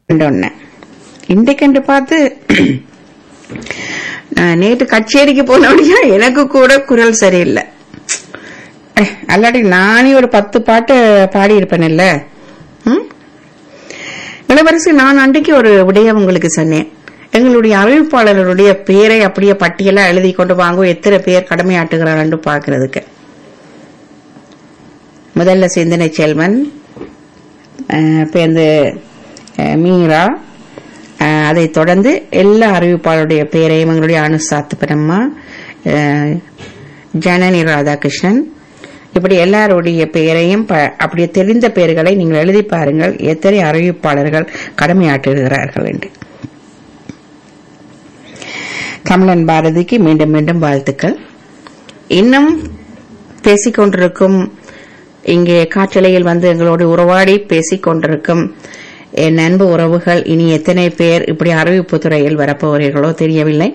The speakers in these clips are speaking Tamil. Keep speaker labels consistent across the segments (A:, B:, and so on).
A: ஒண்ணு இன்றைக்கென்று பார்த்து நான் நேற்று கச்சேரிக்கு போனபடியா எனக்கு கூட குரல் சரியில்லை அஹ், அல்லாட்டி நானே ஒரு பத்து பாட்டு பாடியிருப்பேன் இல்ல இளவரசி நான் அன்றைக்கு ஒரு விடயம் உங்களுக்கு சொன்னேன் எங்களுடைய அறிவிப்பாளர்களுடைய பேரை அப்படியே பட்டியலா எழுதி கொண்டு வாங்க எத்தனை பேர் கடமையாட்டுகிறார்கள் பாக்குறதுக்கு முதல்ல சிந்தனை செல்வன் அஹ், பேருந்து அஹ், மீரா அஹ், அதைத் தொடர்ந்து எல்லா அறிவிப்பாளருடைய பேரையும் எங்களுடைய அனுசாத்து பிரம்மா அஹ், ஜனனி ராதாகிருஷ்ணன் இப்படி எல்லாருடைய பெயரையும் ப- அப்படியே தெரிந்த பெயர்களை நீங்கள் எழுதி பாருங்கள் எத்தனை அறிவிப்பாளர்கள் கடமையாற்றுகிறார்கள் என்று தமிழன் பாரதிக்கு மீண்டும் மீண்டும் வாழ்த்துக்கள் இன்னும் பேசிக் கொண்டிருக்கும் இங்கே காற்றலையில் வந்து எங்களோடு உறவாடி பேசிக் கொண்டிருக்கும் என் அன்பு உறவுகள் இனி எத்தனை பேர் இப்படி அறிவிப்பு துறையில் வரப்போகிறீர்களோ தெரியவில்லை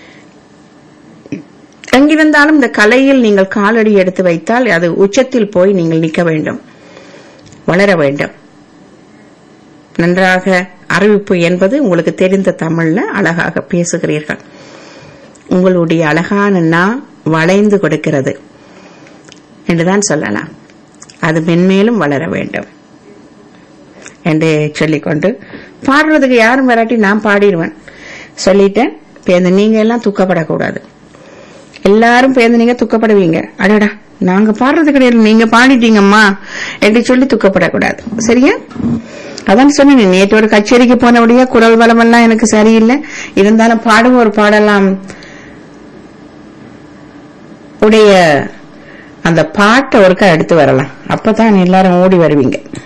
A: எங்கிருந்தாலும் இந்த கலையில் நீங்கள் காலடி எடுத்து வைத்தால் அது உச்சத்தில் போய் நீங்கள் நிற்க வேண்டும் வளர வேண்டும் நன்றாக அறிவிப்பு என்பது உங்களுக்கு தெரிந்த தமிழ்ல அழகாக பேசுகிறீர்கள் உங்களுடைய அழகான நா வளைந்து கொடுக்கிறது என்றுதான் சொல்லலாம் அது மென்மேலும் வளர வேண்டும் என்று சொல்லிக்கொண்டு பாடுறதுக்கு யாரும் வராட்டி நான் பாடிடுவேன் சொல்லிட்டேன் பேருந்து நீங்க எல்லாம் துக்கப்படக்கூடாது எல்லாரும் பேருந்து நீங்க துக்கப்படுவீங்க அடடா நாங்க பாடுறது கிடையாது நீங்க பாடிட்டீங்கம்மா என்று சொல்லி துக்கப்படக்கூடாது சரியா அதான் சொன்னேன் நேற்று ஒரு கச்சேரிக்கு போனபடியா குரல் வளமெல்லாம் எனக்கு சரியில்லை இருந்தாலும் பாடும் ஒரு பாடலாம் உடைய அந்த பாட்டை ஒருக்கா எடுத்து வரலாம் அப்பதான் எல்லாரும் ஓடி வருவீங்க